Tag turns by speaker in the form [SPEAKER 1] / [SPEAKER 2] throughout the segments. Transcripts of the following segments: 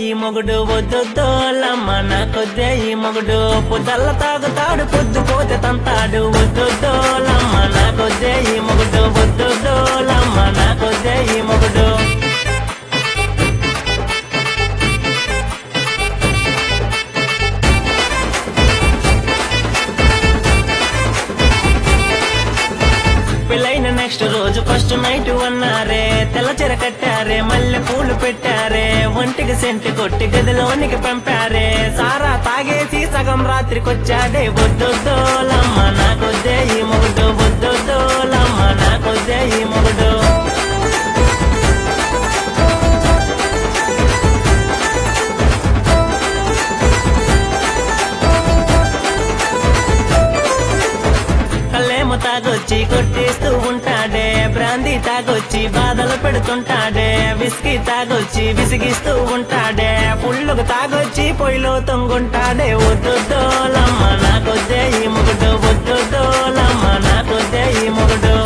[SPEAKER 1] ఈ మొగుడు వద్దొద్దోలమ్మ నాకొద్దే ఈ మొగుడు పొద్దల్ల తాగుతాడు పొద్దుపోతే తంతాడు వద్దొద్దోలమ్మ నాకొద్దే ఈ మొగుడు వద్దొద్దోలమ్మ నాకొద్దే ఈ మొగుడు పెళ్ళైన నెక్స్ట్ రోజు ఫస్ట్ నైట్ అన్నారే తెల్ల చెర కట్టారే మల్లె పూలు పెట్టారే ఒంటికి సెంటి కొట్టి గదిలోనికి పంపారే సారా తాగేసి సగం రాత్రికొచ్చాడే వద్దొద్దోలమ్మ నాకొద్దే ఈ మొగుడు వద్దొద్దోలమ్మ నాకొద్దే ఈ మొగుడు కళ్ళేమో తాగొచ్చి కొట్టేస్తూ ఉంటాడే బ్రాందీ తాగొచ్చి బాధలు పెడుతుంటాడే విస్కీ తాగొచ్చి విసిగిస్తూ ఉంటాడే పుల్లుకు తాగొచ్చి పొయ్యిలో తొంగుంటాడే వద్దొద్దోలమ్మ నాకొద్దే ఈ మొగుడు వద్దొద్దోలమ్మ నాకొద్దే ఈ మొగుడు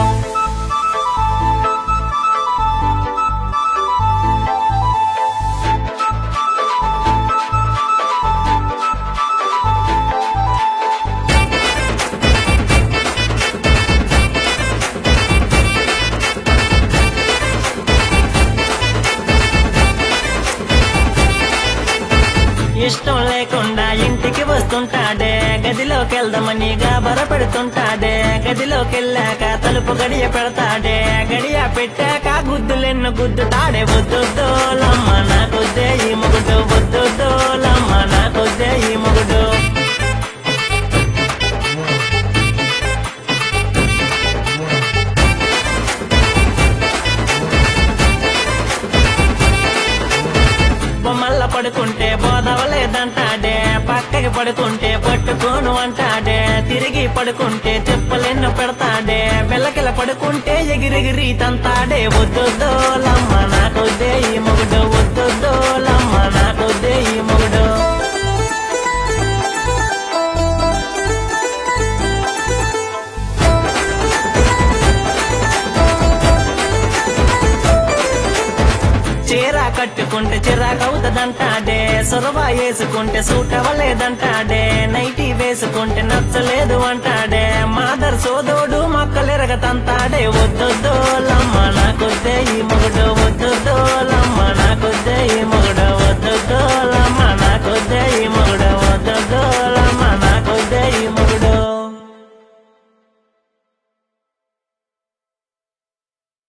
[SPEAKER 1] ఇష్టం లేకుండా ఇంటికి వస్తుంటాడే గదిలోకి వెళ్దామని గాబర పెడుతుంటాడే గదిలోకి వెళ్ళాక తలుపు గడియ పెడతాడే గడియ పెట్టాక గుద్దులెన్ను గుద్దుతాడే వద్దొద్దోలమ్మ నాకొద్దే ఈ మొగుడు వద్దొద్దోలమ్మ నాకొద్దే ఈ మొగుడు బొమ్మల్ల పడుకుంటే బోధవలేదంటాడే పక్కకి పడుకుంటే పట్టుకోను అంటాడే తిరిగి పడుకుంటే చెప్పలెన్ను పెడతాడే వెల్లకిల పడుకుంటే ఎగిరెగిరి తంతాడే వద్దొద్దోలమ్మ నాకొద్దే ఈ మొగుడు వద్దొద్దోలమ్మ నాకొద్దే ఈ మొగుడు చీర కట్టుకుంటే చిరాకవుతుందంటాడే సొరవ వేసుకుంటే సూట్ అవ్వలేదంటాడే నైటీ వేసుకుంటే నచ్చలేదు అంటాడే మాదర్ సోదోడు మక్కలెరగతంతాడే వద్దొద్దు